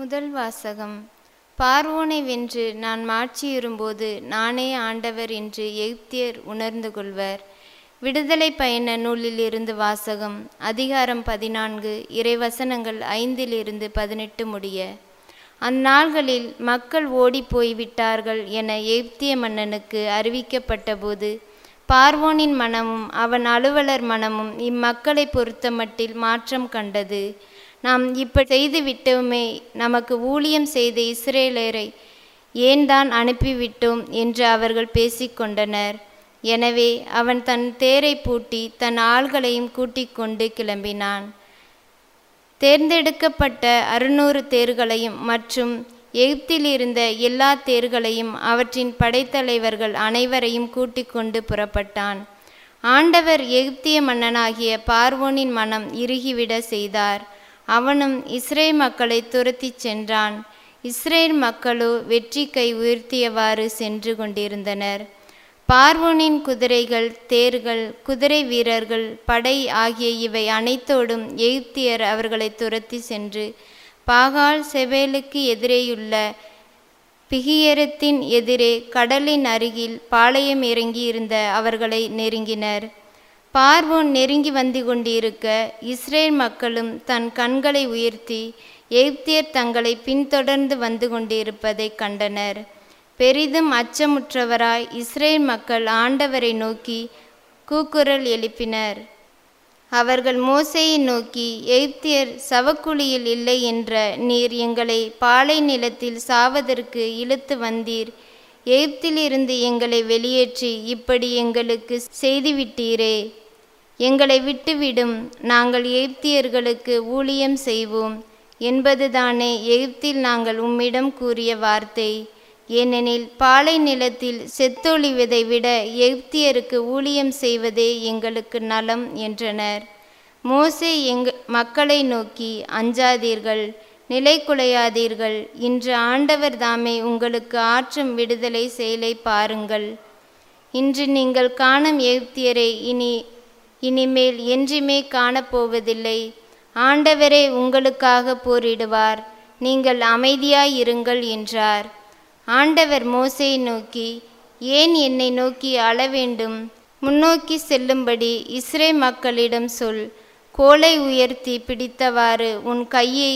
முதல் வாசகம் பார்வோனை வென்று நான் மாட்சியுறும்போது நானே ஆண்டவர் என்று எகிப்தியர் உணர்ந்து கொள்வர் விடுதலை பயண நூலில் இருந்து வாசகம் அதிகாரம் பதினான்கு இறைவசனங்கள் ஐந்திலிருந்து பதினெட்டு முடிய அந்நாள்களில் மக்கள் ஓடிப்போய் விட்டார்கள் என எகிப்திய மன்னனுக்கு அறிவிக்கப்பட்டபோது பார்வோனின் மனமும் அவன் அலுவலர் மனமும் இம்மக்களை பொறுத்தமட்டில் மாற்றம் கண்டது நாம் இப்படி செய்து விட்டோமே நமக்கு ஊழியம் செய்த இஸ்ரேலரை ஏன் தான் அனுப்பிவிட்டோம் என்று அவர்கள் பேசிக்கொண்டனர் எனவே அவன் தன் தேரை பூட்டி தன் ஆள்களையும் கூட்டிக் கொண்டு கிளம்பினான் தேர்ந்தெடுக்கப்பட்ட அறுநூறு தேர்களையும் மற்றும் எகிப்தில் இருந்த எல்லா தேர்களையும் அவற்றின் படைத்தலைவர்கள் அனைவரையும் கூட்டிக் கொண்டு புறப்பட்டான் ஆண்டவர் எகிப்திய மன்னனாகிய பார்வோனின் மனம் இறுகிவிட செய்தார் அவனும் இஸ்ரேல் மக்களை துரத்திச் சென்றான் இஸ்ரேல் மக்களோ வெற்றி கை உயர்த்தியவாறு சென்று கொண்டிருந்தனர் பார்வோனின் குதிரைகள் தேர்கள் குதிரை வீரர்கள் படை ஆகிய இவை அனைத்தோடும் எகிப்தியர் அவர்களை துரத்தி சென்று பாகால் செவேலுக்கு எதிரேயுள்ள பிகியரத்தின் எதிரே கடலின் அருகில் பாளையம் இறங்கி இருந்த அவர்களை நெருங்கினர் பார்வோன் நெருங்கி வந்து கொண்டிருக்க இஸ்ரேல் மக்களும் தன் கண்களை உயர்த்தி எகிப்தியர் தங்களை பின்தொடர்ந்து வந்து கொண்டிருப்பதை கண்டனர் பெரிதும் அச்சமுற்றவராய் இஸ்ரேல் மக்கள் ஆண்டவரை நோக்கி கூக்குரல் எழுப்பினர் அவர்கள் மோசையை நோக்கி எகிப்தியர் சவக்குழியில் இல்லை என்ற நீர் எங்களை பாலை நிலத்தில் சாவதற்கு இழுத்து வந்தீர் எகிப்திலிருந்து எங்களை வெளியேற்றி இப்படி எங்களுக்கு செய்துவிட்டீரே எங்களை விட்டுவிடும் நாங்கள் எகிப்தியர்களுக்கு ஊழியம் செய்வோம் என்பதுதானே எகிப்தில் நாங்கள் உம்மிடம் கூறிய வார்த்தை ஏனெனில் பாலை நிலத்தில் செத்தொழிவதை விட எகிப்தியருக்கு ஊழியம் செய்வதே எங்களுக்கு நலம் என்றனர் மோசே எங்க மக்களை நோக்கி அஞ்சாதீர்கள் நிலை குலையாதீர்கள் இன்று ஆண்டவர் தாமே உங்களுக்கு ஆற்றும் விடுதலை செயலை பாருங்கள் இன்று நீங்கள் காணும் எகிப்தியரை இனி இனிமேல் என்றுமே காணப்போவதில்லை ஆண்டவரே உங்களுக்காக போரிடுவார் நீங்கள் அமைதியாயிருங்கள் என்றார் ஆண்டவர் மோசையை நோக்கி ஏன் என்னை நோக்கி அழ வேண்டும் முன்னோக்கி செல்லும்படி இஸ்ரே மக்களிடம் சொல் கோலை உயர்த்தி பிடித்தவாறு உன் கையை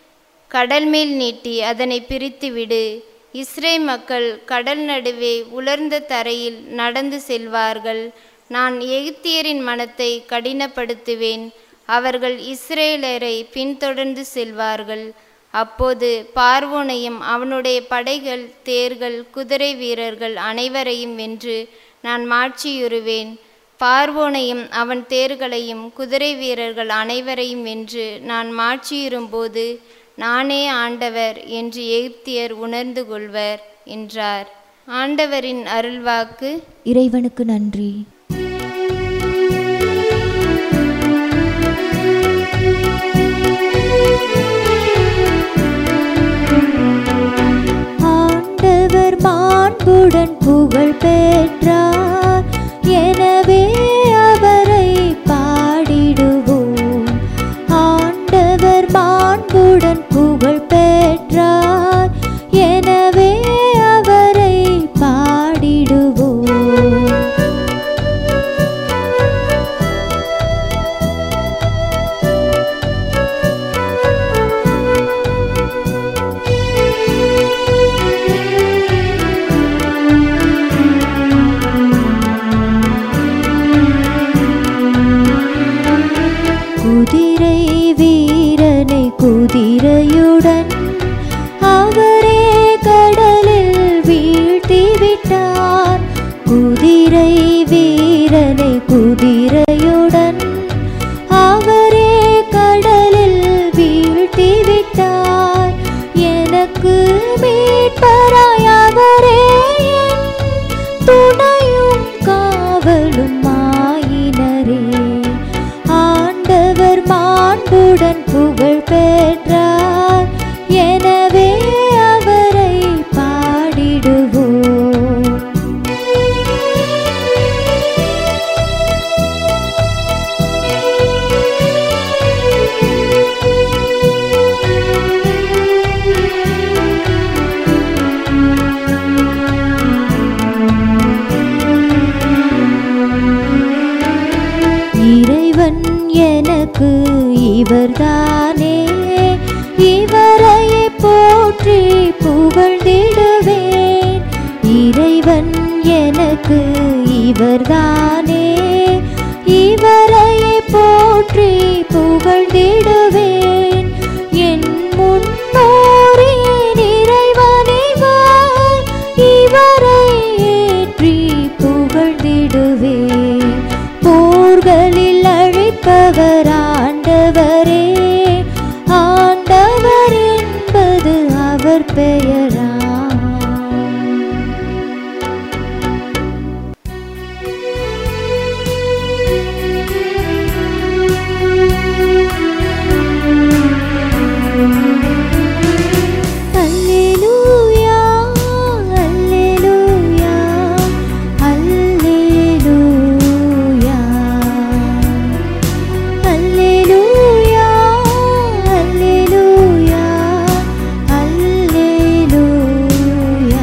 கடல் மேல் நீட்டி அதனை பிரித்து விடு இஸ்ரே மக்கள் கடல் நடுவே உலர்ந்த தரையில் நடந்து செல்வார்கள் நான் எகிப்தியரின் மனத்தை கடினப்படுத்துவேன் அவர்கள் இஸ்ரேலரை பின்தொடர்ந்து செல்வார்கள் அப்போது பார்வோனையும் அவனுடைய படைகள் தேர்கள் குதிரை வீரர்கள் அனைவரையும் வென்று நான் மாட்சியுறுவேன் பார்வோனையும் அவன் தேர்களையும் குதிரை வீரர்கள் அனைவரையும் வென்று நான் மாட்சியுறும்போது நானே ஆண்டவர் என்று எகிப்தியர் உணர்ந்து கொள்வர் என்றார் ஆண்டவரின் அருள்வாக்கு இறைவனுக்கு நன்றி ஆண்டவர் மாண்புடன் புகழ் பெற்றார் எனவே அவரை பாடிடுவோம் ஆண்டவர் மாண்புடன் புகழ் பெற்றார் எனவே அவரை பாடிடுவோம் குதிரை வீரனை குதிரையுடன் அவரே கடலில் வீழ்த்தி விட்டார் குதிரை வீரனை குதிரையுடன் அவரே கடலில் வீழ்த்தி விட்டார் எனக்கு மீட்பராய் அவரே என் துணையும் காவலும் ஆயினரே ஆண்டவர் மாண்புடன் புகழ் பெற்றார் எனவே அவரை பாடிடுவோம் எனக்கு இவர்தானே இவரையே போற்றி புகழ்ந்திடுவேன் இறைவன் எனக்கு இவர்தானே இவரையே போற்றி புகழ்ந்திடுவேன் என் முன்னோரின் இறைவனைவாய் இவரை ஏற்றி புகழ்ந்திடுவேன் போர்களில் அழைப்பவர் ஆண்டவரே ஆண்டவர் என்பது அவர் பெயரா அல்லேலூயா அல்லேலூயா அல்லேலூயா அல்லேலூயா அல்லேலூயா அல்லேலூயா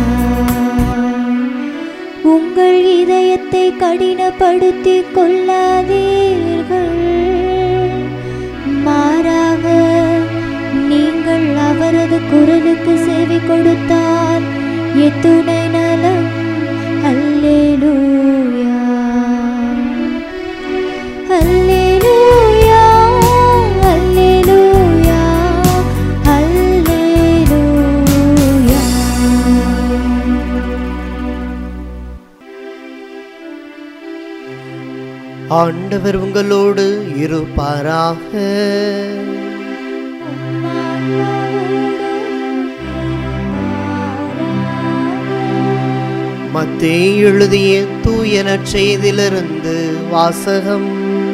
உங்கள் இதயத்தை கடினப்படுத்திக் கொள்ளாதீர்கள் மாறாக நீங்கள் அவரது குரலுக்கு செவி கொடுத்தால் எத்துணை நலம் அல்லேலூயா அல்லேலூயா அல்லேலூயா அல்லேலூயா ஆண்டவர் உங்களோடு இருப்பாராக மத்தேயு எழுதிய தூய நற்செய்தியிலிருந்து வாசகம்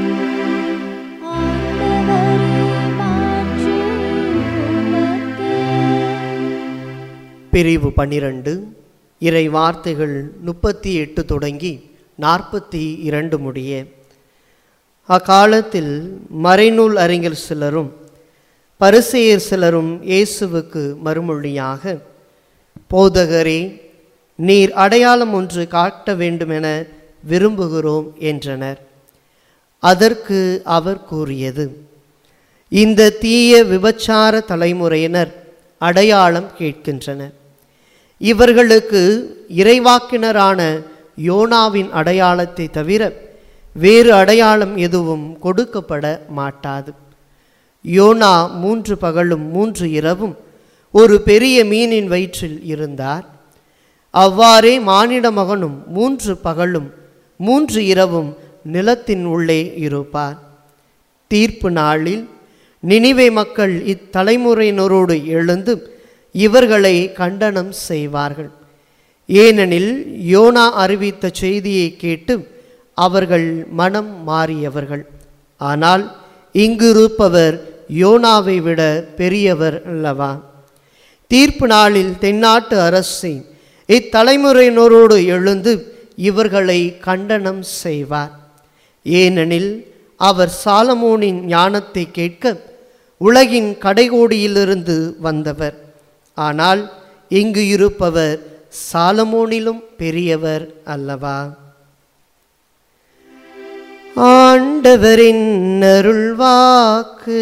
பிரிவு பன்னிரண்டு இறை வார்த்தைகள் முப்பத்தி எட்டு தொடங்கி நாற்பத்தி இரண்டு முடிய அக்காலத்தில் மறைநூல் அறிஞர் சிலரும் பரிசேயர் சிலரும் இயேசுவுக்கு மறுமொழியாக போதகரே நீர் அடையாளம் ஒன்று காட்ட வேண்டுமென விரும்புகிறோம் என்றனர் அதற்கு அவர் கூறியது இந்த தீய விபச்சார தலைமுறையினர் அடையாளம் கேட்கின்றனர் இவர்களுக்கு இறைவாக்கினரான யோனாவின் அடையாளத்தை தவிர வேறு அடையாளம் எதுவும் கொடுக்கப்பட மாட்டாது யோனா மூன்று பகலும் மூன்று இரவும் ஒரு பெரிய மீனின் வயிற்றில் இருந்தார் அவ்வாறே மானிட மகனும் மூன்று பகலும் மூன்று இரவும் நிலத்தின் உள்ளே இருப்பார் தீர்ப்பு நாளில் நினிவே மக்கள் இத்தலைமுறையினரோடு எழுந்து இவர்களை கண்டனம் செய்வார்கள் ஏனெனில் யோனா அறிவித்த செய்தியை கேட்டு அவர்கள் மனம் மாறியவர்கள் ஆனால் இங்கு இருப்பவர் யோனாவை விட பெரியவர் அல்லவா தீர்ப்பு நாளில் தென்னாட்டு அரசி இத்தலைமுறையினரோடு எழுந்து இவர்களை கண்டனம் செய்வார் ஏனெனில் அவர் சாலமோனின் ஞானத்தை கேட்க உலகின் கடைகோடியிலிருந்து வந்தவர் ஆனால் இங்கு இருப்பவர் சாலமோனிலும் பெரியவர் அல்லவா ஆண்டவரின் அருள்வாக்கு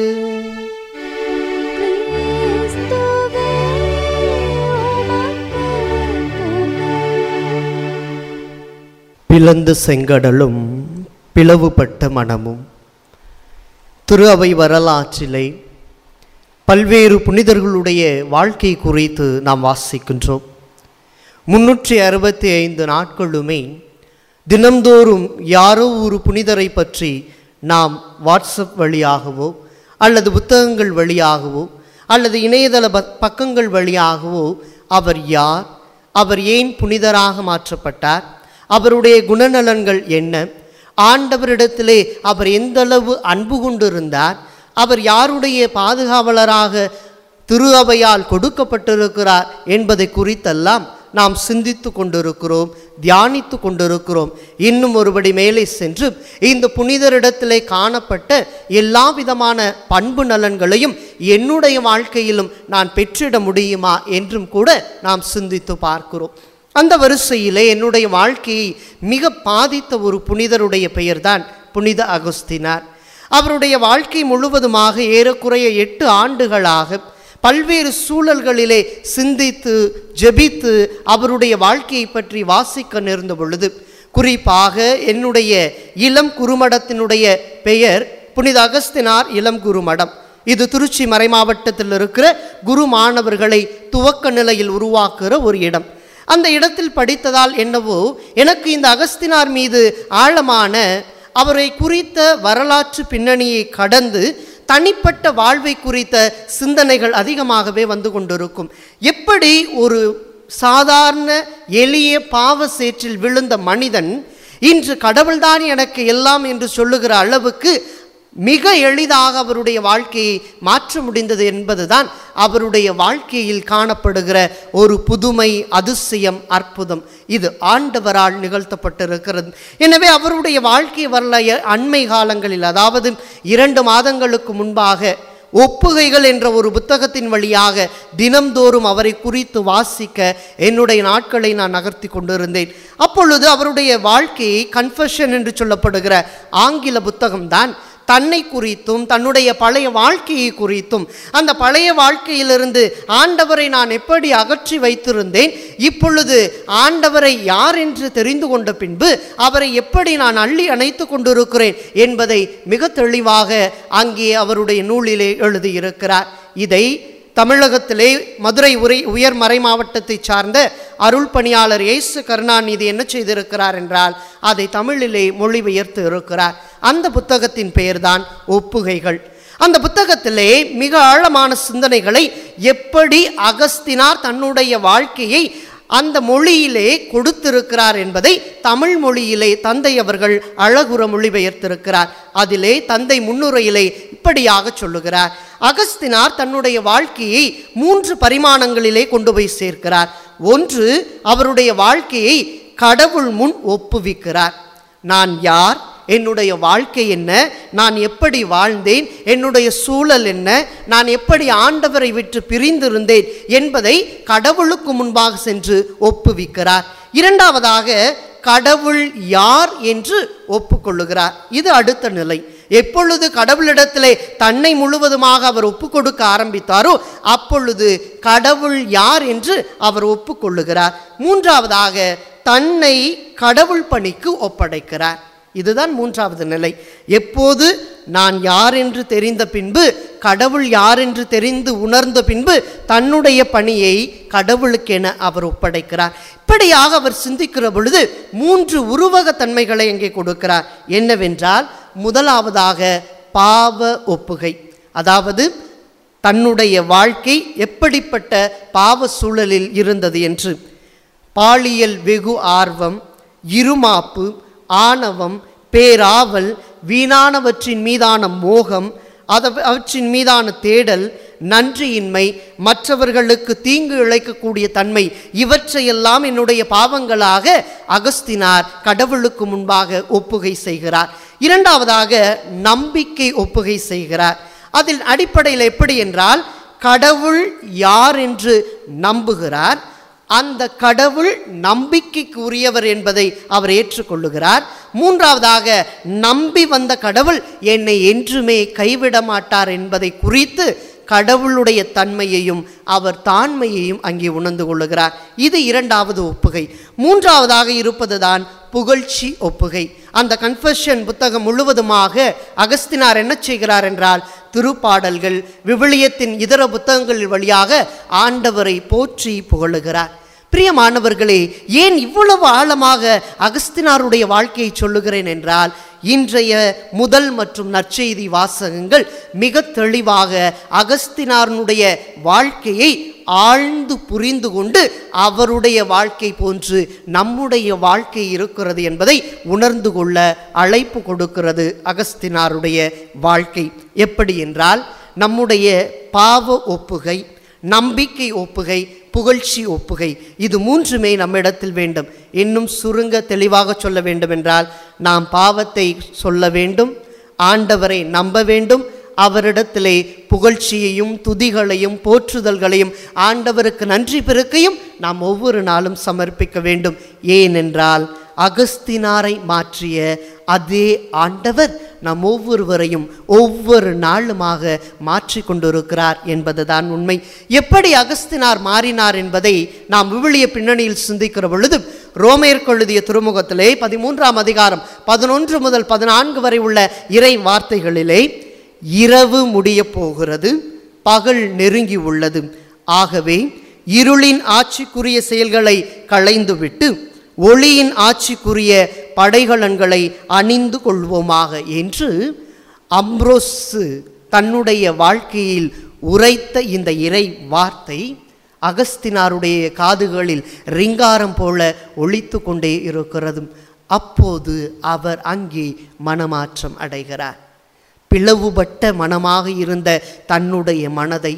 கிறிஸ்துவே உமக்கு புகழ் பிளந்த செங்கடலும் பிளவுபட்ட மனமும் திரு அவை வரலாற்றிலே பல்வேறு புனிதர்களுடைய வாழ்க்கை குறித்து நாம் வாசிக்கின்றோம் முன்னூற்றி அறுபத்தி ஐந்து நாட்களுமே தினம்தோறும் யாரோ ஒரு புனிதரை பற்றி நாம் வாட்ஸ்அப் வழியாகவோ அல்லது புத்தகங்கள் வழியாகவோ அல்லது இணையதள பக்- பக்கங்கள் வழியாகவோ அவர் யார் அவர் ஏன் புனிதராக மாற்றப்பட்டார் அவருடைய குணநலன்கள் என்ன ஆண்டவரிடத்திலே அவர் எந்தளவு அன்பு கொண்டிருந்தார் அவர் யாருடைய பாதுகாவலராக திரு அவையால் கொடுக்கப்பட்டிருக்கிறார் என்பதை குறித்தெல்லாம் நாம் சிந்தித்து கொண்டிருக்கிறோம் தியானித்து கொண்டிருக்கிறோம் இன்னும் ஒருபடி மேலே சென்று இந்த புனிதரிடத்திலே காணப்பட்ட எல்லா விதமான பண்பு நலன்களையும் என்னுடைய வாழ்க்கையிலும் நான் பெற்றிட முடியுமா என்றும் கூட நாம் சிந்தித்து பார்க்கிறோம் அந்த வரிசையிலே என்னுடைய வாழ்க்கையை மிக பாதித்த ஒரு புனிதருடைய பெயர்தான் புனித அகஸ்தினார் அவருடைய வாழ்க்கை முழுவதுமாக ஏறக்குறைய எட்டு ஆண்டுகளாக பல்வேறு சூழல்களிலே சிந்தித்து ஜெபித்து அவருடைய வாழ்க்கையை பற்றி வாசிக்க நேர்ந்த பொழுது குறிப்பாக என்னுடைய இளம் குறுமடத்தினுடைய பெயர் புனித அகஸ்தினார் இளம் குருமடம் இது திருச்சி மறைமாவட்டத்தில் இருக்கிற குரு மாணவர்களை துவக்க நிலையில் உருவாக்குகிற ஒரு இடம் அந்த இடத்தில் படித்ததால் என்னவோ எனக்கு இந்த அகஸ்தினார் மீது ஆழமான அவரை குறித்த வரலாற்று பின்னணியை கடந்து தனிப்பட்ட வாழ்வை குறித்த சிந்தனைகள் அதிகமாகவே வந்து கொண்டிருக்கும் எப்படி ஒரு சாதாரண எளிய பாவ சேற்றில் விழுந்த மனிதன் இன்று கடவுள்தான் எனக்கு எல்லாம் என்று சொல்லுகிற அளவுக்கு மிக எளிதாக அவருடைய வாழ்க்கையை மாற்ற முடிந்தது என்பதுதான் அவருடைய வாழ்க்கையில் காணப்படுகிற ஒரு புதுமை அதிசயம் அற்புதம் இது ஆண்டவரால் நிகழ்த்தப்பட்டிருக்கிறது எனவே அவருடைய வாழ்க்கை வரலாறு அண்மை காலங்களில் அதாவது இரண்டு மாதங்களுக்கு முன்பாக ஒப்புகைகள் என்ற ஒரு புத்தகத்தின் வழியாக தினம்தோறும் அவரை குறித்து வாசிக்க என்னுடைய நாட்களை நான் நகர்த்தி கொண்டிருந்தேன் அப்பொழுது அவருடைய வாழ்க்கையை கன்ஃபெஷன் என்று சொல்லப்படுகிற ஆங்கில புத்தகம்தான் தன்னை குறித்தும் தன்னுடைய பழைய வாழ்க்கையை குறித்தும் அந்த பழைய வாழ்க்கையிலிருந்து ஆண்டவரை நான் எப்படி அகற்றி வைத்திருந்தேன் இப்பொழுது ஆண்டவரை யார் என்று தெரிந்து கொண்ட பின்பு அவரை எப்படி நான் அள்ளி அணைத்து கொண்டிருக்கிறேன் என்பதை மிக தெளிவாக அங்கே அவருடைய நூலிலே எழுதியிருக்கிறார் இதை தமிழகத்திலே மதுரை உரை உயர் மறை மாவட்டத்தை சார்ந்த அருள் பணியாளர் இயேசு கருணாநிதி என்ன செய்திருக்கிறார் என்றால் அதை தமிழிலே மொழிபெயர்த்து இருக்கிறார் அந்த புத்தகத்தின் பெயர்தான் ஒப்புகைகள் அந்த புத்தகத்திலே மிக ஆழமான சிந்தனைகளை எப்படி அகஸ்தினார் தன்னுடைய வாழ்க்கையை அந்த மொழியிலே கொடுத்திருக்கிறார் என்பதை தமிழ் மொழியிலே தந்தை அவர்கள் அழகுற மொழிபெயர்த்திருக்கிறார் அதிலே தந்தை முன்னுரையிலே இப்படியாக சொல்லுகிறார் அகஸ்தினார் தன்னுடைய வாழ்க்கையை மூன்று பரிமாணங்களிலே கொண்டு போய் சேர்க்கிறார் ஒன்று அவருடைய வாழ்க்கையை கடவுள் முன் ஒப்புவிக்கிறார் நான் யார் என்னுடைய வாழ்க்கை என்ன நான் எப்படி வாழ்ந்தேன் என்னுடைய சூழல் என்ன நான் எப்படி ஆண்டவரை விட்டு பிரிந்திருந்தேன் என்பதை கடவுளுக்கு முன்பாக சென்று ஒப்புவிக்கிறார் இரண்டாவதாக கடவுள் யார் என்று ஒப்புக்கொள்ளுகிறார் இது அடுத்த நிலை எப்பொழுது கடவுளிடத்திலே தன்னை முழுவதுமாக அவர் ஒப்புக்கொடுக்க ஆரம்பித்தாரோ அப்பொழுது கடவுள் யார் என்று அவர் ஒப்புக்கொள்ளுகிறார் மூன்றாவதாக தன்னை கடவுள் பணிக்கு ஒப்படைக்கிறார் இதுதான் மூன்றாவது நிலை எப்போது நான் யார் என்று தெரிந்த பின்பு கடவுள் யார் என்று தெரிந்து உணர்ந்த பின்பு தன்னுடைய பணியை கடவுளுக்கென அவர் ஒப்படைக்கிறார் இப்படியாக அவர் சிந்திக்கிற பொழுது மூன்று உருவக தன்மைகளை இங்கே கொடுக்கிறார் என்னவென்றால் முதலாவதாக பாவ ஒப்புகை அதாவது தன்னுடைய வாழ்க்கை எப்படிப்பட்ட பாவ சூழலில் இருந்தது என்று பாலியல் வெகு ஆர்வம் இருமாப்பு ஆணவம் பேராவல் வீணானவற்றின் மீதான மோகம் அத அவற்றின் மீதான தேடல் நன்றியின்மை மற்றவர்களுக்கு தீங்கு இழைக்கக்கூடிய தன்மை இவற்றையெல்லாம் என்னுடைய பாவங்களாக அகஸ்தினார் கடவுளுக்கு முன்பாக ஒப்புகை செய்கிறார் இரண்டாவதாக நம்பிக்கை ஒப்புகை செய்கிறார் அதில் அடிப்படையில் எப்படி என்றால் கடவுள் யார் என்று நம்புகிறார் அந்த கடவுள் நம்பிக்கைக்கு உரியவர் என்பதை அவர் ஏற்றுக்கொள்ளுகிறார் மூன்றாவதாக நம்பி வந்த கடவுள் என்னை என்றுமே கைவிட மாட்டார் என்பதை குறித்து கடவுளுடைய தன்மையையும் அவர் தாண்மையையும் அங்கே உணர்ந்து கொள்ளுகிறார் இது இரண்டாவது ஒப்புகை மூன்றாவதாக இருப்பதுதான் புகழ்ச்சி ஒப்புகை அந்த கன்ஃபெஷன் புத்தகம் முழுவதுமாக அகஸ்தினார் என்ன செய்கிறார் என்றால் திருப்பாடல்கள் விவிலியத்தின் இதர புத்தகங்கள் வழியாக ஆண்டவரை போற்றி புகழுகிறார் பிரியமானவர்களே ஏன் இவ்வளவு ஆழமாக அகஸ்தினாருடைய வாழ்க்கையை சொல்லுகிறேன் என்றால் இன்றைய முதல் மற்றும் நற்செய்தி வாசகங்கள் மிக தெளிவாக அகஸ்தினாரனுடைய வாழ்க்கையை ஆழ்ந்து புரிந்து கொண்டு அவருடைய வாழ்க்கை போன்று நம்முடைய வாழ்க்கை இருக்கிறது என்பதை உணர்ந்து கொள்ள அழைப்பு கொடுக்கிறது அகஸ்தினாருடைய வாழ்க்கை எப்படி என்றால் நம்முடைய பாவ ஒப்புகை நம்பிக்கை ஒப்புகை புகழ்ச்சி ஒப்புகை இது மூன்றுமே நம்மிடத்தில் வேண்டும் இன்னும் சுருங்க தெளிவாக சொல்ல வேண்டும் என்றால் நாம் பாவத்தை சொல்ல வேண்டும் ஆண்டவரை நம்ப வேண்டும் அவரிடத்திலே புகழ்ச்சியையும் துதிகளையும் போற்றுதல்களையும் ஆண்டவருக்கு நன்றி பெருக்கையும் நாம் ஒவ்வொரு நாளும் சமர்ப்பிக்க வேண்டும் ஏனென்றால் அகஸ்தினாரை மாற்றிய அதே ஆண்டவர் நம் ஒவ்வொருவரையும் ஒவ்வொரு நாளுமாக மாற்றி கொண்டிருக்கிறார் என்பதுதான் உண்மை எப்படி அகஸ்தினார் மாறினார் என்பதை நாம் விவிலிய பின்னணியில் சிந்திக்கிற பொழுது ரோமையர் எழுதிய திருமுகத்திலே பதிமூன்றாம் அதிகாரம் பதினொன்று முதல் பதினான்கு வரை உள்ள இறை வார்த்தைகளிலே இரவு முடியப் போகிறது பகல் நெருங்கி உள்ளது ஆகவே இருளின் ஆட்சிக்குரிய செயல்களை களைந்துவிட்டு ஒளியின் ஆட்சிக்குரிய படைகலன்களை அணிந்து கொள்வோமாக என்று அம்ரோசு தன்னுடைய வாழ்க்கையில் உரைத்த இந்த இறை வார்த்தை அகஸ்தினாருடைய காதுகளில் ரிங்காரம் போல ஒலித்து கொண்டே இருக்கிறது அப்போது அவர் அங்கே மனமாற்றம் அடைகிறார் பிளவுபட்ட மனமாக இருந்த தன்னுடைய மனதை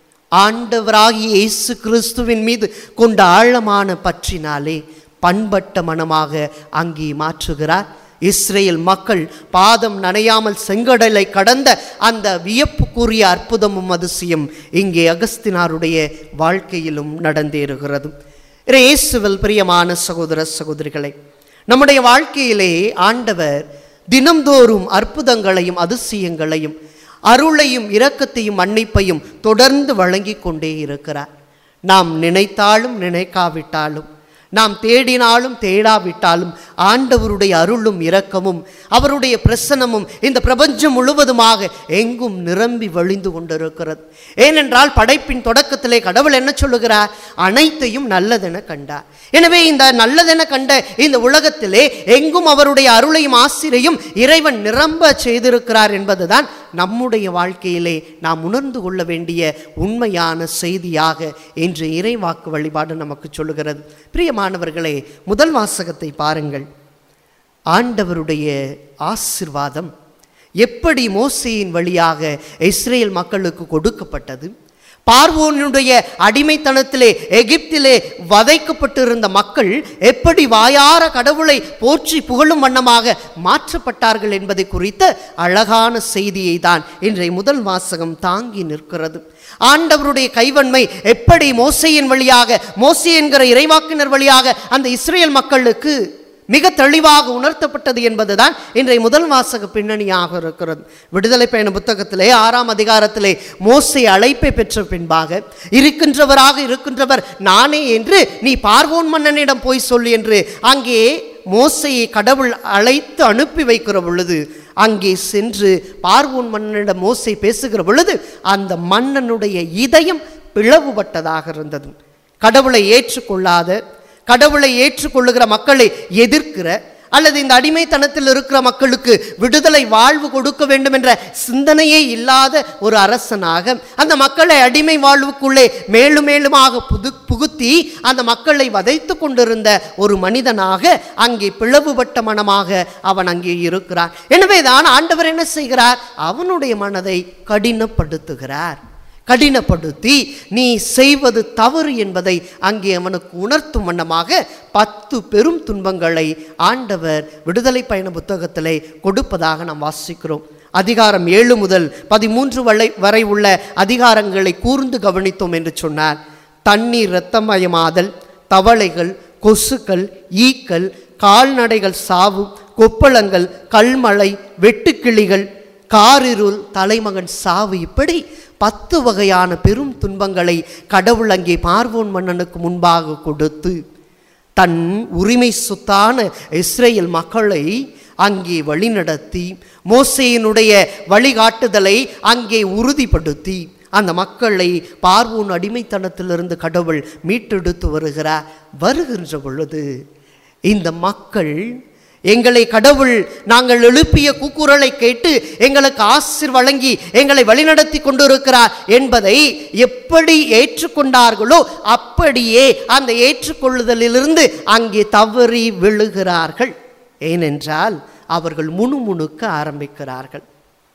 ஆண்டவராகிய இயேசு கிறிஸ்துவின் மீது கொண்ட ஆழமான பற்றினாலே பண்பட்ட மனமாக அங்கே மாற்றுகிறார் இஸ்ரேல் மக்கள் பாதம் நனையாமல் செங்கடலை கடந்த அந்த வியப்புக்குரிய அற்புதமும் அதிசயம் இங்கே அகஸ்தினாருடைய வாழ்க்கையிலும் நடந்தேறுகிறது இயேசுவில் பிரியமான சகோதர சகோதரிகளை நம்முடைய வாழ்க்கையிலே ஆண்டவர் தினம்தோறும் அற்புதங்களையும் அதிசயங்களையும் அருளையும் இரக்கத்தையும் மன்னிப்பையும் தொடர்ந்து வழங்கி கொண்டே இருக்கிறார் நாம் நினைத்தாலும் நினைக்காவிட்டாலும் நாம் தேடினாலும் தேடாவிட்டாலும் ஆண்டவருடைய அருளும் இரக்கமும் அவருடைய பிரசனமும் இந்த பிரபஞ்சம் முழுவதுமாக எங்கும் நிரம்பி வழிந்து கொண்டிருக்கிறது ஏனென்றால் படைப்பின் தொடக்கத்திலே கடவுள் என்ன சொல்லுகிறார் அனைத்தையும் நல்லதென கண்டார் எனவே இந்த நல்லதென கண்ட இந்த உலகத்திலே எங்கும் அவருடைய அருளையும் ஆசிரையும் இறைவன் நிரம்ப செய்திருக்கிறார் என்பதுதான் நம்முடைய வாழ்க்கையிலே நாம் உணர்ந்து கொள்ள வேண்டிய உண்மையான செய்தியாக இன்று இறைவாக்கு வழிபாடு நமக்கு சொல்லுகிறது பிரியமானவர்களே முதல் வாசகத்தை பாருங்கள் ஆண்டவருடைய ஆசிர்வாதம் எப்படி மோசையின் வழியாக இஸ்ரேல் மக்களுக்கு கொடுக்கப்பட்டது பார்வோனுடைய அடிமைத்தனத்திலே எகிப்திலே வதைக்கப்பட்டிருந்த மக்கள் எப்படி வாயார கடவுளை போற்றி புகழும் வண்ணமாக மாற்றப்பட்டார்கள் என்பதை குறித்த அழகான செய்தியை தான் இன்றைய முதல் வாசகம் தாங்கி நிற்கிறது ஆண்டவருடைய கைவன்மை எப்படி மோசையின் வழியாக மோசை என்கிற இறைவாக்கினர் வழியாக அந்த இஸ்ரேல் மக்களுக்கு மிக தெளிவாக உணர்த்தப்பட்டது என்பதுதான் இன்றைய முதல் வாசக பின்னணியாக இருக்கிறது விடுதலை பயண புத்தகத்திலே ஆறாம் அதிகாரத்திலே மோசை அழைப்பை பெற்ற பின்பாக இருக்கின்றவராக இருக்கின்றவர் நானே என்று நீ பார்வோன் மன்னனிடம் போய் சொல் என்று அங்கே மோசையை கடவுள் அழைத்து அனுப்பி வைக்கிற பொழுது அங்கே சென்று பார்வோன் மன்னனிடம் மோசை பேசுகிற பொழுது அந்த மன்னனுடைய இதயம் பிளவுபட்டதாக இருந்தது கடவுளை ஏற்றுக்கொள்ளாத கடவுளை ஏற்றுக்கொள்ளுகிற மக்களை எதிர்க்கிற அல்லது இந்த அடிமைத்தனத்தில் இருக்கிற மக்களுக்கு விடுதலை வாழ்வு கொடுக்க வேண்டும் என்ற சிந்தனையே இல்லாத ஒரு அரசனாக அந்த மக்களை அடிமை வாழ்வுக்குள்ளே மேலும் மேலுமாக புது புகுத்தி அந்த மக்களை வதைத்து கொண்டிருந்த ஒரு மனிதனாக அங்கே பிளவுபட்ட மனமாக அவன் அங்கே இருக்கிறான் எனவேதான் ஆண்டவர் என்ன செய்கிறார் அவனுடைய மனதை கடினப்படுத்துகிறார் கடினப்படுத்தி நீ செய்வது தவறு என்பதை அங்கே அவனுக்கு உணர்த்தும் வண்ணமாக பத்து பெரும் துன்பங்களை ஆண்டவர் விடுதலை பயண புத்தகத்திலே கொடுப்பதாக நாம் வாசிக்கிறோம் அதிகாரம் ஏழு முதல் பதிமூன்று வரை வரை உள்ள அதிகாரங்களை கூர்ந்து கவனித்தோம் என்று சொன்னார் தண்ணீர் இரத்தமயமாதல் தவளைகள் கொசுக்கள் ஈக்கள் கால்நடைகள் சாவு கொப்பளங்கள் கல்மழை வெட்டுக்கிளிகள் காரிருள் தலைமகன் சாவு இப்படி பத்து வகையான பெரும் துன்பங்களை கடவுள் அங்கே பார்வோன் மன்னனுக்கு முன்பாக கொடுத்து தன் உரிமை சொத்தான இஸ்ரேல் மக்களை அங்கே வழிநடத்தி மோசையினுடைய வழிகாட்டுதலை அங்கே உறுதிப்படுத்தி அந்த மக்களை பார்வோன் அடிமைத்தனத்திலிருந்து கடவுள் மீட்டெடுத்து வருகிறார் வருகின்ற பொழுது இந்த மக்கள் எங்களை கடவுள் நாங்கள் எழுப்பிய கூக்குரலை கேட்டு எங்களுக்கு ஆசிர் வழங்கி எங்களை வழிநடத்தி கொண்டிருக்கிறார் என்பதை எப்படி ஏற்றுக்கொண்டார்களோ அப்படியே அந்த ஏற்றுக்கொள்ளுதலிலிருந்து அங்கே தவறி விழுகிறார்கள் ஏனென்றால் அவர்கள் முணுமுணுக்க ஆரம்பிக்கிறார்கள்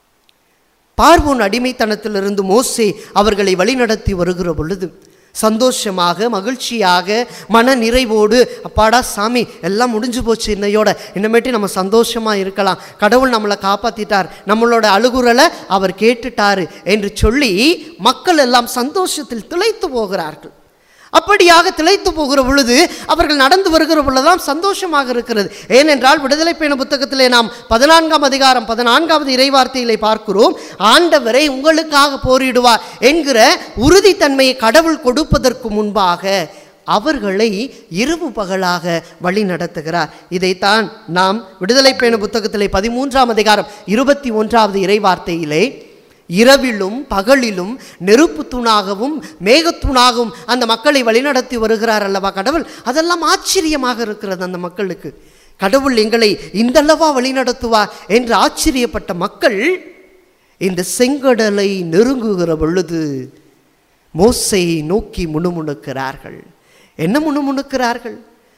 பார்வோன் அடிமைத்தனத்திலிருந்து மோசே அவர்களை வழிநடத்தி வருகிற பொழுது சந்தோஷமாக மகிழ்ச்சியாக மன நிறைவோடு அப்பாடா சாமி எல்லாம் முடிஞ்சு போச்சு இன்னையோட இன்னமேட்டு நம்ம சந்தோஷமா இருக்கலாம் கடவுள் நம்மளை காப்பாத்திட்டார் நம்மளோட அழுகுறலை அவர் கேட்டுட்டாரு என்று சொல்லி மக்கள் எல்லாம் சந்தோஷத்தில் திளைத்து போகிறார்கள் அப்படியாக திளைத்து போகிற பொழுது அவர்கள் நடந்து வருகிற பொழுதுதான் சந்தோஷமாக இருக்கிறது ஏனென்றால் விடுதலை பயண புத்தகத்திலே நாம் பதினான்காம் அதிகாரம் பதினான்காவது இறைவார்த்தையிலே பார்க்கிறோம் ஆண்டவரை உங்களுக்காக போரிடுவார் என்கிற உறுதித்தன்மையை கடவுள் கொடுப்பதற்கு முன்பாக அவர்களை இரவு பகலாக வழி நடத்துகிறார் இதைத்தான் நாம் விடுதலை பயண புத்தகத்திலே பதிமூன்றாம் அதிகாரம் இருபத்தி ஒன்றாவது இறைவார்த்தையிலே இரவிலும் பகலிலும் நெருப்பு தூணாகவும் மேகத்தூணாகவும் அந்த மக்களை வழிநடத்தி வருகிறார் அல்லவா கடவுள் அதெல்லாம் ஆச்சரியமாக இருக்கிறது அந்த மக்களுக்கு கடவுள் எங்களை இந்தளவா வழிநடத்துவார் என்று ஆச்சரியப்பட்ட மக்கள் இந்த செங்கடலை நெருங்குகிற பொழுது மோசையை நோக்கி முணுமுணுக்கிறார்கள் என்ன முணுமுணுக்கிறார்கள்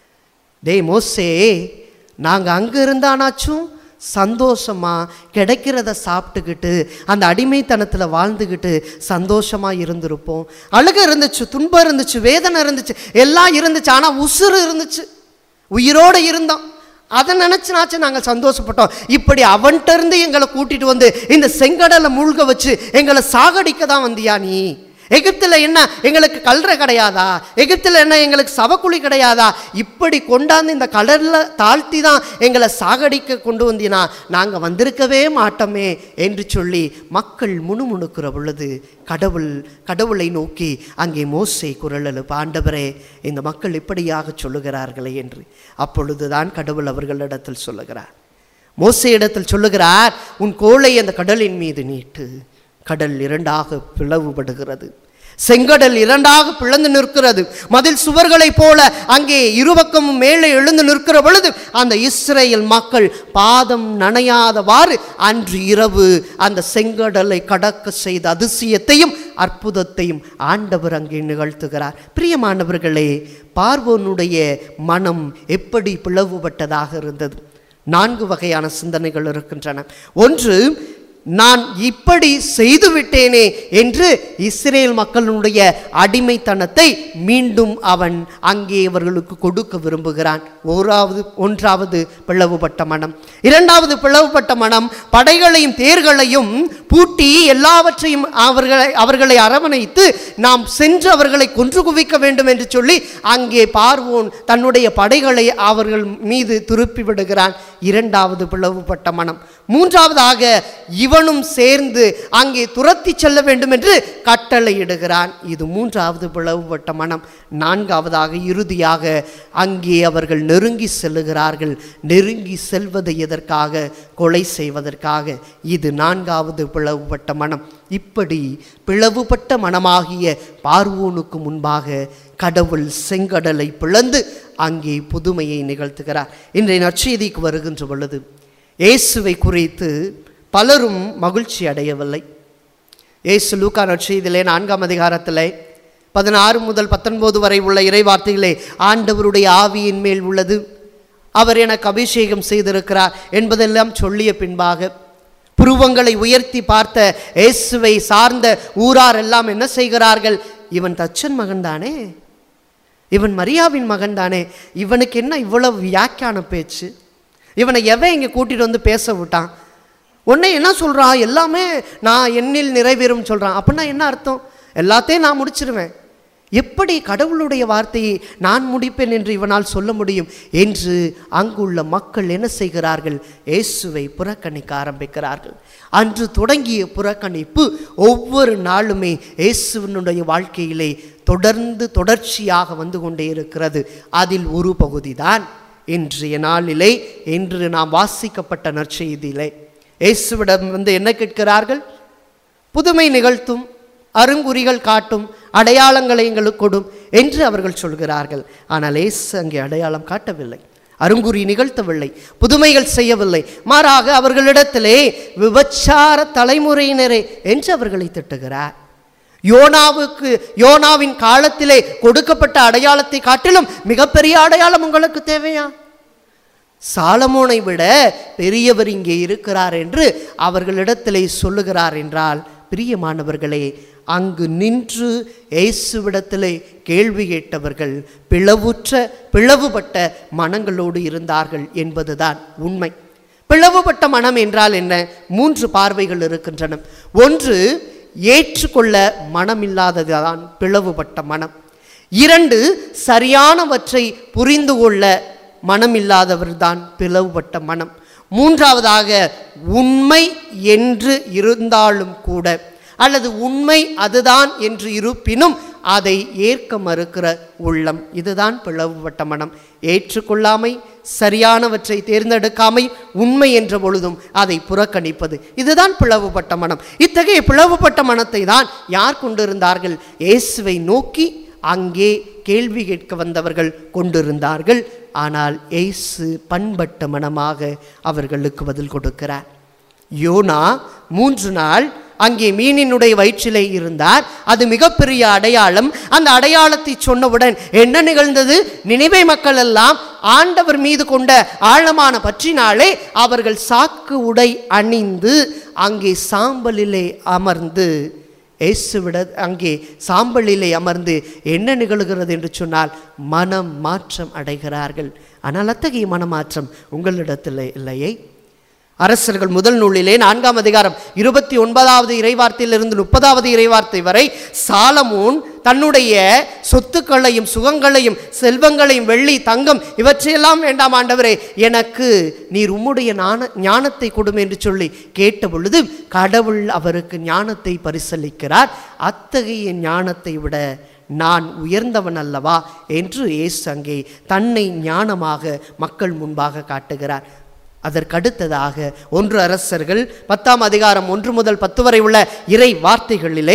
டேய் மோசே நாங்கள் அங்கே இருந்தானாச்சும் சந்தோஷமா கிடைக்கிறத சாப்பிட்டுக்கிட்டு அந்த அடிமைத்தனத்தில் வாழ்ந்துக்கிட்டு சந்தோஷமா இருந்திருப்போம் அழுக இருந்துச்சு துன்பம் இருந்துச்சு வேதனை இருந்துச்சு எல்லாம் இருந்துச்சு ஆனால் உசுறு இருந்துச்சு உயிரோடு இருந்தோம் அதை நினச்சினாச்சும் நாங்கள் சந்தோஷப்பட்டோம் இப்படி அவன்கிட்ட இருந்து எங்களை கூட்டிட்டு வந்து இந்த செங்கடலை மூழ்க வச்சு எங்களை சாகடிக்க தான் வந்தியா நீ எகிப்தில் என்ன எங்களுக்கு கல்ற கிடையாதா எகிப்தில் என்ன எங்களுக்கு சவக்குழி கிடையாதா இப்படி கொண்டாந்து இந்த கடலில் தாழ்த்தி தான் எங்களை சாகடிக்க கொண்டு வந்தினா நாங்கள் வந்திருக்கவே மாட்டோமே என்று சொல்லி மக்கள் முணுமுணுக்கிற பொழுது கடவுள் கடவுளை நோக்கி அங்கே மோசை குரல் எழுப்ப ஆண்டவரே இந்த மக்கள் இப்படியாக சொல்லுகிறார்களே என்று அப்பொழுதுதான் கடவுள் அவர்களிடத்தில் சொல்லுகிறார் மோசையிடத்தில் சொல்லுகிறார் உன் கோலை அந்த கடலின் மீது நீட்டு கடல் இரண்டாக பிளவுபடுகிறது செங்கடல் இரண்டாக பிளந்து நிற்கிறது மதில் சுவர்களைப் போல அங்கே இருபக்கமும் மேலே எழுந்து நிற்கிற பொழுது அந்த இஸ்ரேல் மக்கள் பாதம் நனையாதவாறு அன்று இரவு அந்த செங்கடலை கடக்க செய்த அதிசயத்தையும் அற்புதத்தையும் ஆண்டவர் அங்கே நிகழ்த்துகிறார் பிரியமானவர்களே பார்வோனுடைய மனம் எப்படி பிளவுபட்டதாக இருந்தது நான்கு வகையான சிந்தனைகள் இருக்கின்றன ஒன்று நான் இப்படி செய்துவிட்டேனே என்று இஸ்ரேல் மக்களுடைய அடிமைத்தனத்தை மீண்டும் அவன் அங்கே அவர்களுக்கு கொடுக்க விரும்புகிறான் ஓராவது ஒன்றாவது பிளவுபட்ட மனம் இரண்டாவது பிளவுபட்ட மனம் படைகளையும் தேர்களையும் பூட்டி எல்லாவற்றையும் அவர்களை அவர்களை அரவணைத்து நாம் சென்று அவர்களை கொன்று குவிக்க வேண்டும் என்று சொல்லி அங்கே பார்வோன் தன்னுடைய படைகளை அவர்கள் மீது திருப்பி விடுகிறான் இரண்டாவது பிளவுபட்ட மனம் மூன்றாவதாக இவனும் சேர்ந்து அங்கே துரத்தி செல்ல வேண்டும் என்று கட்டளையிடுகிறான் இது மூன்றாவது பிளவுபட்ட மனம் நான்காவதாக இறுதியாக அங்கே அவர்கள் நெருங்கி செல்லுகிறார்கள் நெருங்கி செல்வதை எதற்காக கொலை செய்வதற்காக இது நான்காவது பிளவுபட்ட மனம் இப்படி பிளவுபட்ட மனமாகிய பார்வோனுக்கு முன்பாக கடவுள் செங்கடலை பிளந்து அங்கே புதுமையை நிகழ்த்துகிறார் இன்றைய நற்செய்திக்கு வருகின்ற பொழுது இயேசுவை குறித்து பலரும் மகிழ்ச்சி அடையவில்லை இயேசு லூக்கா நற்செய்தியிலே நான்காம் அதிகாரத்திலே பதினாறு முதல் பத்தொன்பது வரை உள்ள இறைவார்த்தைகளே ஆண்டவருடைய ஆவியின் மேல் உள்ளது அவர் எனக்கு அபிஷேகம் செய்திருக்கிறார் என்பதெல்லாம் சொல்லிய பின்பாக புருவங்களை உயர்த்தி பார்த்த இயேசுவை சார்ந்த ஊரார் எல்லாம் என்ன செய்கிறார்கள் இவன் தச்சன் மகன்தானே இவன் மரியாவின் மகன்தானே இவனுக்கு என்ன இவ்வளவு வியாக்கியான பேச்சு இவனை எவன் இங்கே கூட்டிட்டு வந்து பேச விட்டான் உன்னை என்ன சொல்கிறான் எல்லாமே நான் என்னில் நிறைவேறும் சொல்கிறான் அப்படின்னா என்ன அர்த்தம் எல்லாத்தையும் நான் முடிச்சிருவேன் எப்படி கடவுளுடைய வார்த்தையை நான் முடிப்பேன் என்று இவனால் சொல்ல முடியும் என்று அங்குள்ள மக்கள் என்ன செய்கிறார்கள் இயேசுவை புறக்கணிக்க ஆரம்பிக்கிறார்கள் அன்று தொடங்கிய புறக்கணிப்பு ஒவ்வொரு நாளுமே இயேசுவினுடைய வாழ்க்கையிலே தொடர்ந்து தொடர்ச்சியாக வந்து கொண்டே இருக்கிறது அதில் ஒரு பகுதிதான் இன்றைய நாளிலே இன்று நாம் வாசிக்கப்பட்ட நற்செய்தியிலே இயேசுவிடம் வந்து என்ன கேட்கிறார்கள் புதுமை நிகழ்த்தும் அருங்குறிகள் காட்டும் அடையாளங்களை எங்களுக்கு கொடும் என்று அவர்கள் சொல்கிறார்கள் ஆனால் இயேசு அங்கே அடையாளம் காட்டவில்லை அருங்குறி நிகழ்த்தவில்லை புதுமைகள் செய்யவில்லை மாறாக அவர்களிடத்திலே விபச்சார தலைமுறையினரே என்று அவர்களை திட்டுகிறார் யோனாவுக்கு யோனாவின் காலத்திலே கொடுக்கப்பட்ட அடையாளத்தை காட்டிலும் மிகப்பெரிய அடையாளம் உங்களுக்கு தேவையா சாலமோனை விட பெரியவர் இங்கே இருக்கிறார் என்று அவர்களிடத்திலே சொல்லுகிறார் என்றால் பிரியமானவர்களே அங்கு நின்று இயேசுவிடத்திலே கேள்வி கேட்டவர்கள் பிளவுற்ற பிளவுபட்ட மனங்களோடு இருந்தார்கள் என்பதுதான் உண்மை பிளவுபட்ட மனம் என்றால் என்ன மூன்று பார்வைகள் இருக்கின்றன ஒன்று ஏற்றுக்கொள்ள மனமில்லாததுதான் பிளவுபட்ட மனம் இரண்டு சரியானவற்றை புரிந்து கொள்ள மனமில்லாதவர்தான் பிளவுபட்ட மனம் மூன்றாவதாக உண்மை என்று இருந்தாலும் கூட அல்லது உண்மை அதுதான் என்று இருப்பினும் அதை ஏற்க மறுக்கிற உள்ளம் இதுதான் பிளவுபட்ட மனம் ஏற்றுக்கொள்ளாமை சரியானவற்றை தேர்ந்தெடுக்காமை உண்மை என்ற பொழுதும் அதை புறக்கணிப்பது இதுதான் பிளவுபட்ட மனம் இத்தகைய பிளவுபட்ட மனத்தை தான் யார் கொண்டிருந்தார்கள் இயேசுவை நோக்கி அங்கே கேள்வி கேட்க வந்தவர்கள் கொண்டிருந்தார்கள் ஆனால் இயேசு பண்பட்ட மனமாக அவர்களுக்கு பதில் கொடுக்கிறார் யோனா மூன்று நாள் அங்கே மீனினுடைய வயிற்றிலே இருந்தார் அது மிகப்பெரிய அடையாளம் அந்த அடையாளத்தை சொன்னவுடன் என்ன நிகழ்ந்தது நினைவை மக்கள் எல்லாம் ஆண்டவர் மீது கொண்ட ஆழமான பற்றினாலே அவர்கள் சாக்கு உடை அணிந்து அங்கே சாம்பலிலே அமர்ந்து இயேசுவிட அங்கே சாம்பலிலே அமர்ந்து என்ன நிகழ்கிறது என்று சொன்னால் மனம் மாற்றம் அடைகிறார்கள் ஆனால் அத்தகைய மனமாற்றம் உங்களிடத்தில் இல்லையே அரசர்கள் முதல் நூலிலே நான்காம் அதிகாரம் இருபத்தி ஒன்பதாவது இறைவார்த்தையிலிருந்து முப்பதாவது இறைவார்த்தை வரை சாலமோன் தன்னுடைய சொத்துக்களையும் சுகங்களையும் செல்வங்களையும் வெள்ளி தங்கம் இவற்றையெல்லாம் வேண்டாம் ஆண்டவரே எனக்கு நீர் உம்முடைய ஞான ஞானத்தை கொடும் என்று சொல்லி கேட்ட பொழுது கடவுள் அவருக்கு ஞானத்தை பரிசளிக்கிறார் அத்தகைய ஞானத்தை விட நான் உயர்ந்தவன் அல்லவா என்று இயேசு அங்கே தன்னை ஞானமாக மக்கள் முன்பாக காட்டுகிறார் அதற்கடுத்ததாக ஒன்று அரசர்கள் பத்தாம் அதிகாரம் ஒன்று முதல் பத்து வரை உள்ள இறை வார்த்தைகளிலே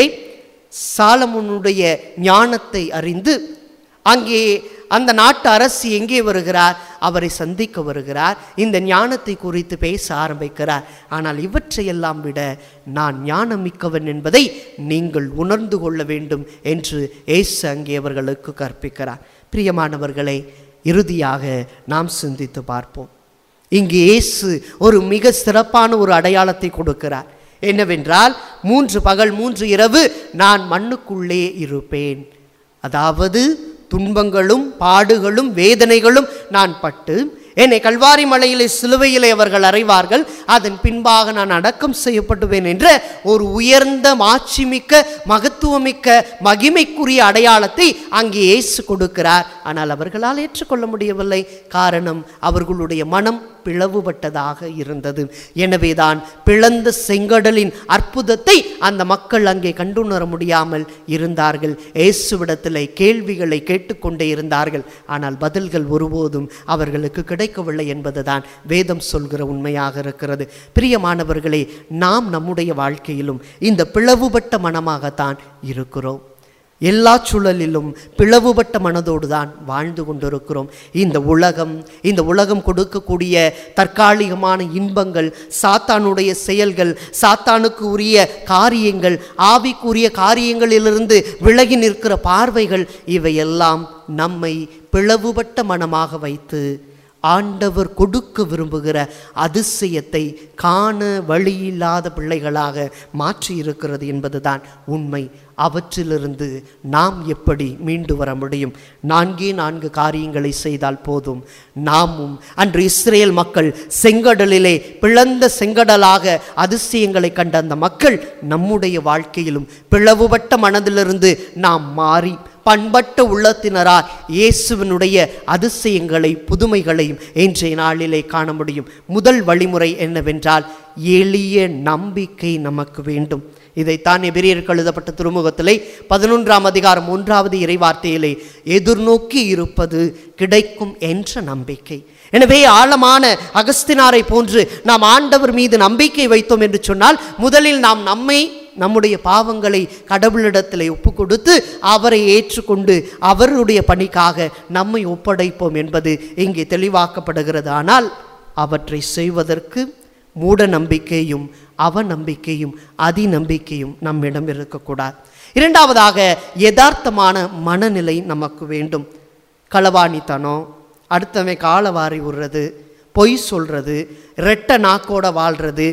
சாலமுனுடைய ஞானத்தை அறிந்து அங்கே அந்த நாட்டு அரசு எங்கே வருகிறார் அவரை சந்திக்க வருகிறார் இந்த ஞானத்தை குறித்து பேச ஆரம்பிக்கிறார் ஆனால் இவற்றையெல்லாம் விட நான் ஞானம் மிக்கவன் என்பதை நீங்கள் உணர்ந்து கொள்ள வேண்டும் என்று இயேசு அங்கே அவர்களுக்கு கற்பிக்கிறார் பிரியமானவர்களை இறுதியாக நாம் சிந்தித்து பார்ப்போம் இங்கு இயேசு ஒரு மிக சிறப்பான ஒரு அடையாளத்தை கொடுக்கிறார் என்னவென்றால் மூன்று பகல் மூன்று இரவு நான் மண்ணுக்குள்ளே இருப்பேன் அதாவது துன்பங்களும் பாடுகளும் வேதனைகளும் நான் பட்டு என்னை கல்வாரி மலையிலே சிலுவையிலே அவர்கள் அறைவார்கள் அதன் பின்பாக நான் அடக்கம் செய்யப்படுவேன் என்ற ஒரு உயர்ந்த மாட்சிமிக்க மகத்துவமிக்க மகிமைக்குரிய அடையாளத்தை அங்கே இயேசு கொடுக்கிறார் ஆனால் அவர்களால் ஏற்றுக்கொள்ள முடியவில்லை காரணம் அவர்களுடைய மனம் பிளவுபட்டதாக இருந்தது எனவேதான் பிளந்த செங்கடலின் அற்புதத்தை அந்த மக்கள் அங்கே கண்டுணர முடியாமல் இருந்தார்கள் இயேசுவிடத்திலே கேள்விகளை கேட்டுக்கொண்டே இருந்தார்கள் ஆனால் பதில்கள் ஒருபோதும் அவர்களுக்கு கிடைக்கவில்லை என்பதுதான் வேதம் சொல்கிற உண்மையாக இருக்கிறது பிரியமானவர்களே நாம் நம்முடைய வாழ்க்கையிலும் இந்த பிளவுபட்ட மனமாகத்தான் இருக்கிறோம் எல்லா சூழலிலும் பிளவுபட்ட மனதோடு தான் வாழ்ந்து கொண்டிருக்கிறோம் இந்த உலகம் இந்த உலகம் கொடுக்கக்கூடிய தற்காலிகமான இன்பங்கள் சாத்தானுடைய செயல்கள் சாத்தானுக்கு உரிய காரியங்கள் ஆவிக்குரிய காரியங்களிலிருந்து விலகி நிற்கிற பார்வைகள் இவையெல்லாம் நம்மை பிளவுபட்ட மனமாக வைத்து ஆண்டவர் கொடுக்க விரும்புகிற அதிசயத்தை காண வழியில்லாத பிள்ளைகளாக மாற்றி இருக்கிறது என்பதுதான் உண்மை அவற்றிலிருந்து நாம் எப்படி மீண்டு வர முடியும் நான்கே நான்கு காரியங்களை செய்தால் போதும் நாமும் அன்று இஸ்ரேல் மக்கள் செங்கடலிலே பிளந்த செங்கடலாக அதிசயங்களை கண்ட அந்த மக்கள் நம்முடைய வாழ்க்கையிலும் பிளவுபட்ட மனதிலிருந்து நாம் மாறி பண்பட்ட உள்ளத்தினரால் இயேசுவினுடைய அதிசயங்களை புதுமைகளையும் இன்றைய நாளிலே காண முடியும் முதல் வழிமுறை என்னவென்றால் எளிய நம்பிக்கை நமக்கு வேண்டும் இதைத்தான் எபிரியருக்கு எழுதப்பட்ட திருமுகத்திலே பதினொன்றாம் அதிகாரம் ஒன்றாவது இறைவார்த்தையிலே எதிர்நோக்கி இருப்பது கிடைக்கும் என்ற நம்பிக்கை எனவே ஆழமான அகஸ்தினாரை போன்று நாம் ஆண்டவர் மீது நம்பிக்கை வைத்தோம் என்று சொன்னால் முதலில் நாம் நம்மை நம்முடைய பாவங்களை கடவுளிடத்தில் ஒப்பு கொடுத்து அவரை ஏற்றுக்கொண்டு அவருடைய பணிக்காக நம்மை ஒப்படைப்போம் என்பது இங்கே தெளிவாக்கப்படுகிறது ஆனால் அவற்றை செய்வதற்கு மூட நம்பிக்கையும் அவநம்பிக்கையும் அதிநம்பிக்கையும் நம்மிடம் இருக்கக்கூடாது இரண்டாவதாக யதார்த்தமான மனநிலை நமக்கு வேண்டும் களவாணித்தனம் அடுத்தவன் காலவாரி விடுறது பொய் சொல்றது ரெட்ட நாக்கோட வாழ்றது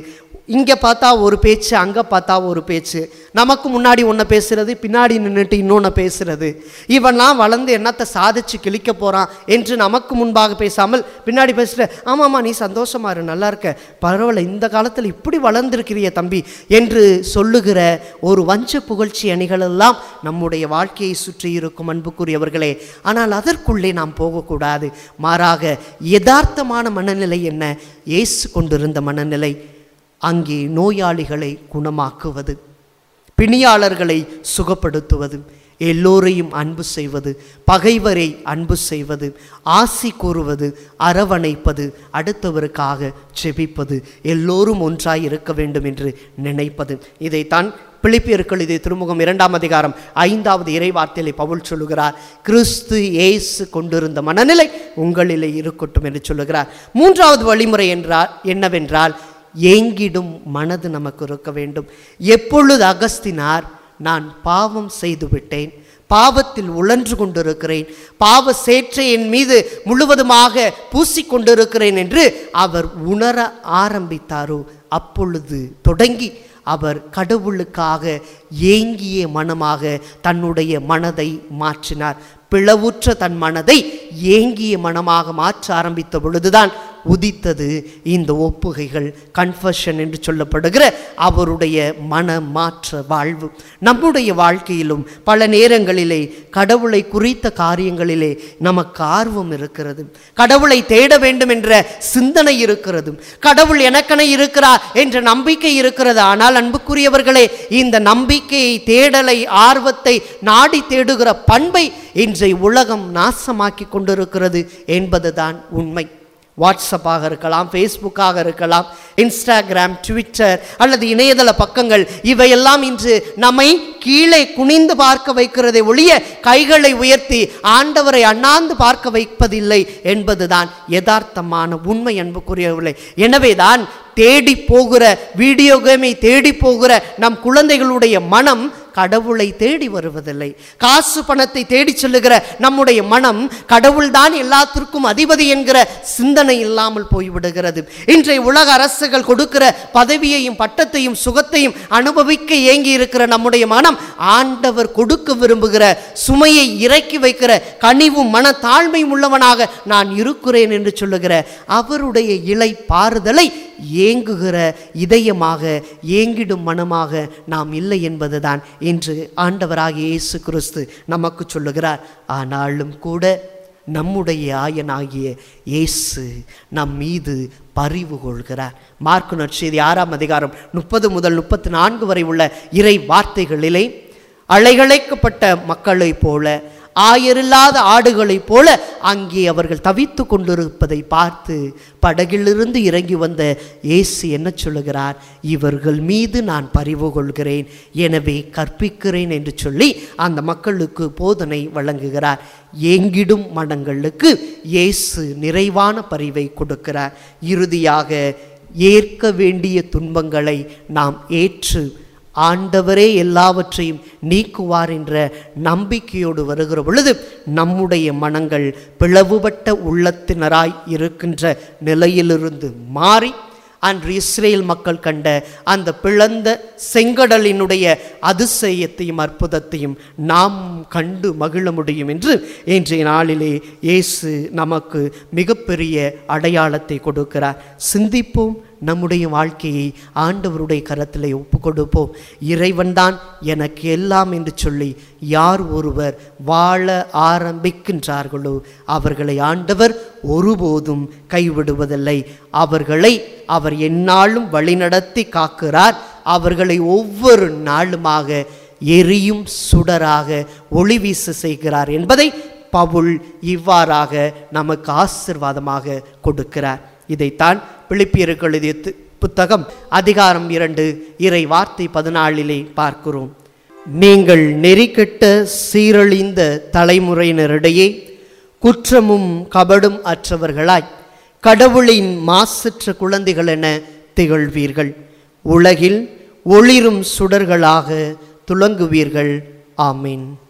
இங்கே பார்த்தா ஒரு பேச்சு அங்கே பார்த்தா ஒரு பேச்சு நமக்கு முன்னாடி ஒன்று பேசுறது பின்னாடி நின்றுட்டு இன்னொன்று பேசுறது இவன்லாம் வளர்ந்து என்னத்தை சாதிச்சு கிழிக்க போகிறான் என்று நமக்கு முன்பாக பேசாமல் பின்னாடி பேசுகிற ஆமாம்மா நீ சந்தோஷமா இரு நல்லா இருக்க பரவாயில்ல இந்த காலத்தில் இப்படி வளர்ந்துருக்கிறிய தம்பி என்று சொல்லுகிற ஒரு வஞ்ச புகழ்ச்சி அணிகளெல்லாம் நம்முடைய வாழ்க்கையை சுற்றி இருக்கும் அன்புக்குரியவர்களே ஆனால் அதற்குள்ளே நாம் போகக்கூடாது மாறாக யதார்த்தமான மனநிலை என்ன இயேசு கொண்டிருந்த மனநிலை அங்கே நோயாளிகளை குணமாக்குவது பிணியாளர்களை சுகப்படுத்துவது எல்லோரையும் அன்பு செய்வது பகைவரை அன்பு செய்வது ஆசி கூறுவது அரவணைப்பது அடுத்தவருக்காக செபிப்பது எல்லோரும் ஒன்றாய் இருக்க வேண்டும் என்று நினைப்பது இதைத்தான் பிலிப்பியர்கள் இதை திருமுகம் இரண்டாம் அதிகாரம் ஐந்தாவது இறைவார்த்தையிலே பவுல் சொல்லுகிறார் கிறிஸ்து இயேசு கொண்டிருந்த மனநிலை உங்களிலே இருக்கட்டும் என்று சொல்லுகிறார் மூன்றாவது வழிமுறை என்றால் என்னவென்றால் ஏங்கிடும் மனது நமக்கு இருக்க வேண்டும் எப்பொழுது அகஸ்தினார் நான் பாவம் செய்து விட்டேன் பாவத்தில் உழன்று கொண்டிருக்கிறேன் பாவ சேற்றை என் மீது முழுவதுமாக பூசிக்கொண்டிருக்கிறேன் என்று அவர் உணர ஆரம்பித்தாரோ அப்பொழுது தொடங்கி அவர் கடவுளுக்காக ஏங்கிய மனமாக தன்னுடைய மனதை மாற்றினார் பிளவுற்ற தன் மனதை ஏங்கிய மனமாக மாற்ற ஆரம்பித்த பொழுதுதான் உதித்தது இந்த ஒப்புகைகள் கன்ஃபஷன் என்று சொல்லப்படுகிற அவருடைய மன மாற்ற வாழ்வு நம்முடைய வாழ்க்கையிலும் பல நேரங்களிலே கடவுளை குறித்த காரியங்களிலே நமக்கு ஆர்வம் இருக்கிறது கடவுளை தேட வேண்டும் என்ற சிந்தனை இருக்கிறது கடவுள் எனக்கென இருக்கிறார் என்ற நம்பிக்கை இருக்கிறது ஆனால் அன்புக்குரியவர்களே இந்த நம்பிக்கையை தேடலை ஆர்வத்தை நாடி தேடுகிற பண்பை இன்றைய உலகம் நாசமாக்கி கொண்டிருக்கிறது என்பதுதான் உண்மை வாட்ஸ்அப்பாக இருக்கலாம் ஃபேஸ்புக்காக இருக்கலாம் இன்ஸ்டாகிராம் ட்விட்டர் அல்லது இணையதள பக்கங்கள் இவையெல்லாம் இன்று நம்மை கீழே குனிந்து பார்க்க வைக்கிறதை ஒழிய கைகளை உயர்த்தி ஆண்டவரை அண்ணாந்து பார்க்க வைப்பதில்லை என்பதுதான் யதார்த்தமான உண்மை அன்புக்குரியவர்களே எனவேதான் தேடி போகிற வீடியோ கேமை தேடி போகிற நம் குழந்தைகளுடைய மனம் கடவுளை தேடி வருவதில்லை காசு பணத்தை தேடி செல்லுகிற நம்முடைய மனம் கடவுள்தான் எல்லாத்திற்கும் அதிபதி என்கிற சிந்தனை இல்லாமல் போய்விடுகிறது இன்றைய உலக அரசுகள் கொடுக்கிற பதவியையும் பட்டத்தையும் சுகத்தையும் அனுபவிக்க ஏங்கி இருக்கிற நம்முடைய மனம் ஆண்டவர் கொடுக்க விரும்புகிற சுமையை இறக்கி வைக்கிற கனிவும் மன தாழ்மையும் உள்ளவனாக நான் இருக்கிறேன் என்று சொல்லுகிற அவருடைய இலை பாறுதலை ஏங்குகிற இதயமாக ஏங்கிடும் மனமாக நாம் இல்லை என்பதுதான் இன்று ஆண்டவராகிய இயேசு கிறிஸ்து நமக்கு சொல்லுகிறார் ஆனாலும் கூட நம்முடைய ஆயனாகிய இயேசு நம் மீது பரிவு கொள்கிறார் மார்க்கு நற்செய்தி ஆறாம் அதிகாரம் முப்பது முதல் முப்பத்தி நான்கு வரை உள்ள இறை வார்த்தைகளிலே அலைகளைக்கப்பட்ட மக்களைப் போல ஆயரில்லாத ஆடுகளைப் போல அங்கே அவர்கள் தவித்து கொண்டிருப்பதை பார்த்து படகிலிருந்து இறங்கி வந்த இயேசு என்ன சொல்லுகிறார் இவர்கள் மீது நான் பரிவு கொள்கிறேன் எனவே கற்பிக்கிறேன் என்று சொல்லி அந்த மக்களுக்கு போதனை வழங்குகிறார் ஏங்கிடும் மனங்களுக்கு இயேசு நிறைவான பரிவை கொடுக்கிறார் இறுதியாக ஏற்க வேண்டிய துன்பங்களை நாம் ஏற்று ஆண்டவரே எல்லாவற்றையும் நீக்குவார் என்ற நம்பிக்கையோடு வருகிற பொழுது நம்முடைய மனங்கள் பிளவுபட்ட உள்ளத்தினராய் இருக்கின்ற நிலையிலிருந்து மாறி அன்று இஸ்ரேல் மக்கள் கண்ட அந்த பிளந்த செங்கடலினுடைய அதிசயத்தையும் அற்புதத்தையும் நாம் கண்டு மகிழ முடியும் என்று இன்றைய நாளிலே இயேசு நமக்கு மிகப்பெரிய அடையாளத்தை கொடுக்கிறார் சிந்திப்போம் நம்முடைய வாழ்க்கையை ஆண்டவருடைய கரத்திலே ஒப்பு கொடுப்போம் இறைவன்தான் எனக்கு எல்லாம் என்று சொல்லி யார் ஒருவர் வாழ ஆரம்பிக்கின்றார்களோ அவர்களை ஆண்டவர் ஒருபோதும் கைவிடுவதில்லை அவர்களை அவர் எந்நாளும் வழிநடத்தி காக்கிறார் அவர்களை ஒவ்வொரு நாளுமாக எரியும் சுடராக ஒளி வீச செய்கிறார் என்பதை பவுல் இவ்வாறாக நமக்கு ஆசிர்வாதமாக கொடுக்கிறார் இதைத்தான் பிலிப்பியர்கள் எழுதிய தி- புத்தகம் அதிகாரம் இரண்டு இறை வார்த்தை பதினாலிலே பார்க்கிறோம் நீங்கள் நெறிக்கெட்ட சீரழிந்த தலைமுறையினரிடையே குற்றமும் கபடும் அற்றவர்களாய் கடவுளின் மாசற்ற குழந்தைகள் என திகழ்வீர்கள் உலகில் ஒளிரும் சுடர்களாக துலங்குவீர்கள் ஆமீன்